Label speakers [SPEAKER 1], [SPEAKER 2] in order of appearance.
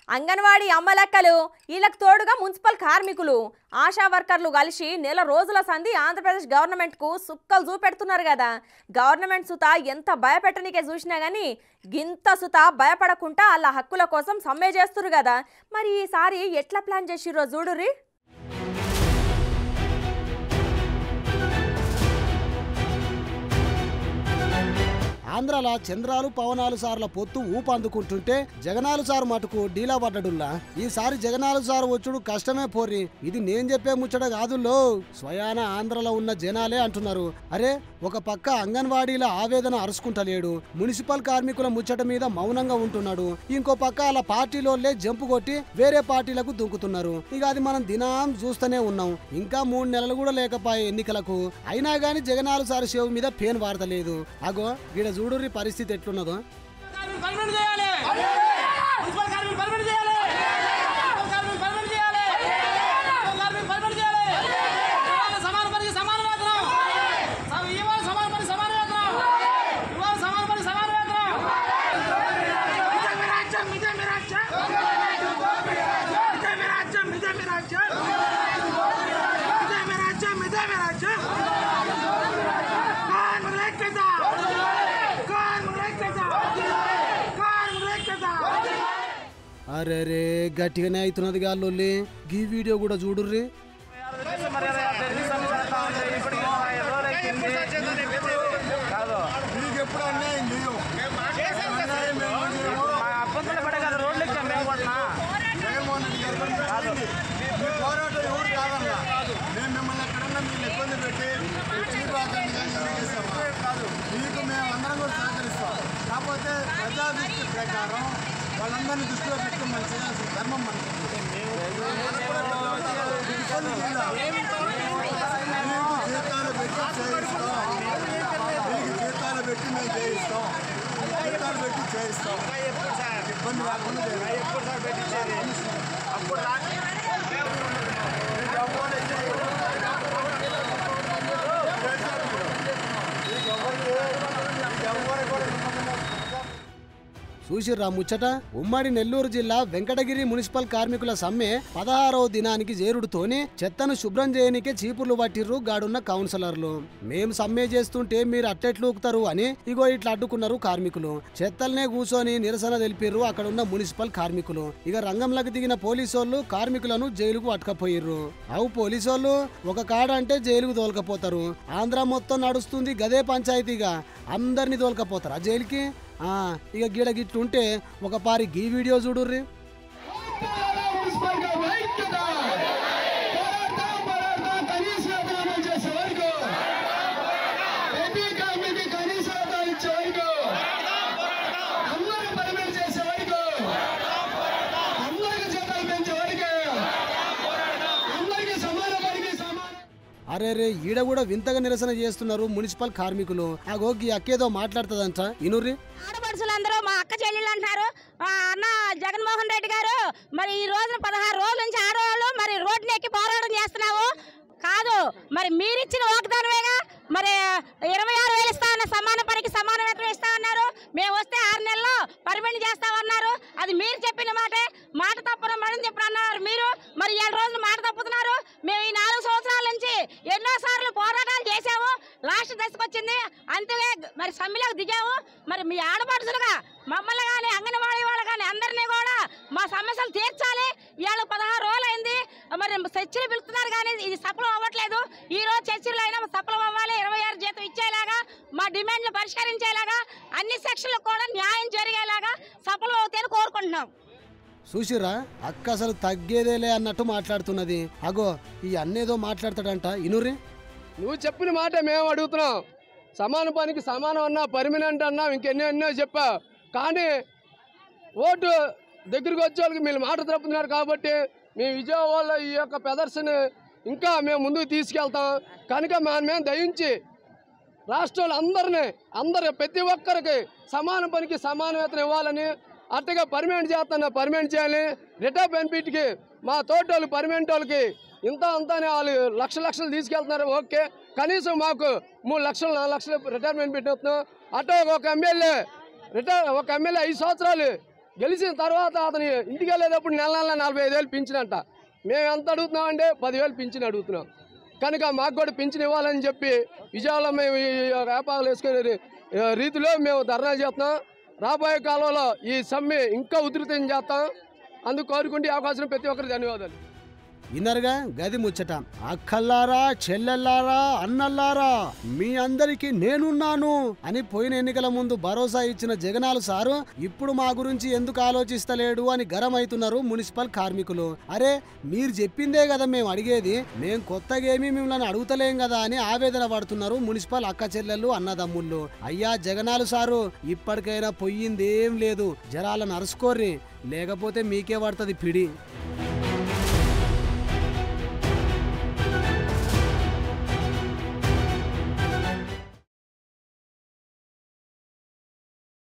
[SPEAKER 1] అంగన్వాడీ అమ్మలక్కలు వీళ్ళకు తోడుగా మున్సిపల్ కార్మికులు ఆశా వర్కర్లు కలిసి నెల రోజుల సంధి ఆంధ్రప్రదేశ్ గవర్నమెంట్కు సుక్కలు చూపెడుతున్నారు కదా గవర్నమెంట్ సుత ఎంత భయపెట్టనికే చూసినా కానీ గింత సుత భయపడకుండా వాళ్ళ హక్కుల కోసం సమ్మె చేస్తున్నారు కదా మరి ఈసారి ఎట్లా ప్లాన్ చేసిర్రో చూడుర్రి
[SPEAKER 2] ఆంధ్రాల చంద్రాలు పవనాలు సార్ల పొత్తు ఊపందుకుంటుంటే జగనాలు సార్ మటుకు డీలా పడ్డడుల్లా ఈసారి జగనాలు సార్ వచ్చుడు కష్టమే పోర్రి ఇది నేను చెప్పే ముచ్చట కాదుల్లో స్వయాన ఆంధ్రలో ఉన్న జనాలే అంటున్నారు అరే ఒక పక్క అంగన్వాడీల ఆవేదన అరుచుకుంటలేడు మున్సిపల్ కార్మికుల ముచ్చట మీద మౌనంగా ఉంటున్నాడు ఇంకో పక్క అలా పార్టీలోనే జంపు కొట్టి వేరే పార్టీలకు దుంకుతున్నారు ఇక అది మనం దినం చూస్తూనే ఉన్నాం ఇంకా మూడు నెలలు కూడా లేకపోయే ఎన్నికలకు అయినా గాని జగనాలు సార్ షేవ్ మీద పేన్ వాడతలేదు అగో ఈడ చూడుర్రి పరిస్థితి ఎట్లున్నదో
[SPEAKER 3] కార్మికులు పర్మనెంట్ చేయాలి మున్సిపల్ కార్మికులు పర్మనెంట్ చేయాలి మున్సిపల్ కార్మికులు పర్మనెంట్ చేయాలి మున్సిపల్ కార్మికులు పర్మనెంట్ చేయాలి ఇవాళ సమాన పనికి సమాన వేతనం సమ- ఇవాళ సమాన పనికి సమాన వేతనం ఇవాళ సమాన పనికి సమాన వేతనం ఇదే మీ రాజ్యం ఇదే మీ రాజ్యం ఇదే మీ రాజ్యం ఇదే మీ రాజ్యం ఇదే మీ రాజ్యం ఇదే మీ రాజ్యం కార్మికుల ఐక్యత కార్మికుల ఐక్యత కార్మికుల ఐక్యత
[SPEAKER 2] అరే రే గట్టిగానే అవుతున్నది గాల్లొల్లి గీ వీడియో కూడా చూడుర్రి
[SPEAKER 4] మీకు ఎప్పుడు అన్యాయం చేయం అన్యాయం మేము చేయము. జగన్మోహన్ రెడ్డి గారు పంపించండి. మీ పోరాటం ఎవరు కాదన్నా మేము మిమ్మల్ని ఎక్కడన్నా మీరు ఇబ్బంది పెట్టి చీపాకండి కానీ ఏం చేస్తామా? మీకు మేము అందరం కూడా సహకరిస్తాం కాకపోతే ప్రజా దృష్టి ప్రకారం వాళ్ళందరినీ దృష్టిలో పెట్టుకుని మనం చేయాల్సిన ధర్మం మనకి ఇబ్బంది ఉందా? మీకు జీతాలు పెట్టి చేయిస్తాం మీకు జీతాలు పెట్టి మేము చేయిస్తాం జీతాలు పెట్టి చేయిస్తాం ఇబ్బంది రాకుండా చేయిస్తాం.
[SPEAKER 2] చూసిర్రా ముచ్చట ఉమ్మడి నెల్లూరు జిల్లా వెంకటగిరి మున్సిపల్ కార్మికుల సమ్మె పదహారవ దినానికి చేరుడుతోనే చెత్తను శుభ్రం చేయనికే చీపుర్లు పట్టిర్రు గాడున్న కౌన్సిలర్లు మేం సమ్మె చేస్తుంటే మీరు అట్టెట్లూకుతారు అని ఇగో ఇట్లా అడ్డుకున్నారు కార్మికులు చెత్తల్నే కూర్చొని నిరసన తెలిపిర్రు అక్కడున్న మున్సిపల్ కార్మికులు ఇక రంగంలోకి దిగిన పోలీసోళ్ళు కార్మికులను జైలుకు పట్టుకపోయిర్రు అవు పోలీసోళ్ళు ఒక కాడ అంటే జైలుకు తోలకపోతారు ఆంధ్ర మొత్తం నడుస్తుంది గదే పంచాయతీగా అందరినీ తోలకపోతారు ఆ జైలుకి ఆ, ఇక గీడ గిట్లుంటే ఒక పారి గీ వీడియో చూడుర్రి అరే రే ఈడ కూడా వింతగా నిరసన చేస్తున్నారు మున్సిపల్ కార్మికులు ఆ గోగి అక్కేదో మాట్లాడుతుందంట ఇనుర్రి
[SPEAKER 5] ఆడపడుచులందరూ మా అక్క చెల్లెళ్ళు అంటారు ఆ అన్న జగన్మోహన్ రెడ్డి గారు మరి ఈ రోజున పదహారు రోజుల నుంచి ఆడవాళ్ళు మరి రోడ్డుని ఎక్కి పోరాటం చేస్తున్నావు కాదు మరి మీరిచ్చిన వాగ్దానమేగా మరి ఇరవై ఆరు వేలు ఇస్తా అన్న సమాన పనికి సమాన వేతనం ఇస్తా అన్నారు మేము వస్తే ఆరు నెలల్లో పర్మనెంట్ చేస్తామన్నారు అది మీరు చెప్పిన మాటే మాట తప్పన మడం చెప్పిన అన్నారు మీరు మరి ఏడు రోజులు మాట తప్పుతున్నారు మేము ఈ నాలుగు సంవత్సరాల నుంచి ఎన్నో సార్లు పోరాటాలు చేశాము లాస్ట్ దశకు వచ్చింది అంతే మరి సమ్మెలోకి దిగాము మరి మీ ఆడపడుచులుగా మమ్మల్ని కానీ అంగన్వాడీ వాళ్ళు కానీ అందరినీ కూడా మా సమస్యలు తీర్చాలి ఇవాళ పదహారు రోజులు అయింది మరి చర్చలు పిలుస్తున్నారు కానీ ఇది సఫలం అవ్వట్లేదు ఈ రోజు చర్చలు అయినా సఫలం అవ్వాలి ఇరవై ఆరు జీతం ఇచ్చేలాగా మా డిమాండ్లు పరిష్కరించేలాగా అన్ని సెక్షన్లకు కూడా న్యాయం జరిగేలాగా సఫలం అవుతాయని కోరుకుంటున్నాం
[SPEAKER 2] చూసిర్రా అక్క అసలు తగ్గేదేలే అన్నట్టు మాట్లాడుతున్నది అగో ఈ అన్నేదో మాట్లాడతాడంట ఇనుర్రి
[SPEAKER 6] నువ్వు చెప్పిన మాట మేము అడుగుతున్నాం సమాన పనికి సమానం అన్నా పర్మనెంట్ అన్నా ఇంకెన్నో ఎన్నో చెప్పా కానీ ఓటు దగ్గరికి వచ్చే వాళ్ళకి మీరు మాట తప్పుతున్నారు కాబట్టి మీ విజయవాడలో ఈ యొక్క ప్రదర్శన ఇంకా మేము ముందుకు తీసుకెళ్తాం కనుక మా మేము దయించి రాష్ట్రాలు అందరినీ అందరు ప్రతి ఒక్కరికి సమాన పనికి సమాన వేతనం ఇవ్వాలని అట్టగా పర్మనెంట్ చేస్తున్నా పర్మనెంట్ చేయాలి రిటైర్ బెనిఫిట్కి మా తోటోళ్ళు పర్మనెంట్ వాళ్ళకి ఇంత అంతా అని వాళ్ళు లక్ష లక్షలు తీసుకెళ్తున్నారు ఓకే కనీసం మాకు మూడు లక్షలు నాలుగు లక్షలు రిటైర్మెంట్ పెట్టిస్తున్నాం అటు ఒక ఎమ్మెల్యే రిటైర్ ఒక ఎమ్మెల్యే ఐదు సంవత్సరాలు గెలిచిన తర్వాత అతని ఇంటికి వెళ్ళేటప్పుడు నెల నెల నలభై ఐదు వేలు పింఛనంట మేము ఎంత అడుగుతున్నామంటే పదివేలు పింఛన్ అడుగుతున్నాం కనుక మాకు కూడా పింఛన్ ఇవ్వాలని చెప్పి విజయవాడలో మేము ఈ రేపాలు వేసుకునే రీ- రీతిలో మేము ధర్నా చేస్తున్నాం రాబోయే కాలంలో ఈ సమ్మె ఇంకా ఉధృతం చేస్తాం అందుకు కోరుకుంటే ఈ అవకాశం ప్రతి ఒక్కరికి ధన్యవాదాలు
[SPEAKER 2] విన్నరుగా గది ముచ్చట అక్కల్లారా చెల్లెల్లారా అన్నల్లారా మీ అందరికీ నేనున్నాను అని పోయిన ఎన్నికల ముందు భరోసా ఇచ్చిన జగనాలు సారు ఇప్పుడు మా గురించి ఎందుకు ఆలోచిస్తలేడు అని గరం అవుతున్నారు మున్సిపల్ కార్మికులు అరే మీరు చెప్పిందే కదా మేము అడిగేది మేం కొత్తగా ఏమీ మిమ్మల్ని అడుగుతలేం కదా అని ఆవేదన పడుతున్నారు మున్సిపల్ అక్క చెల్లెళ్ళు అన్నదమ్ముళ్ళు అయ్యా జగనాలు సారు ఇప్పటికైనా పొయ్యిందేం లేదు జరాలను అరుసుకోర్రి లేకపోతే మీకే పడుతుంది పిడి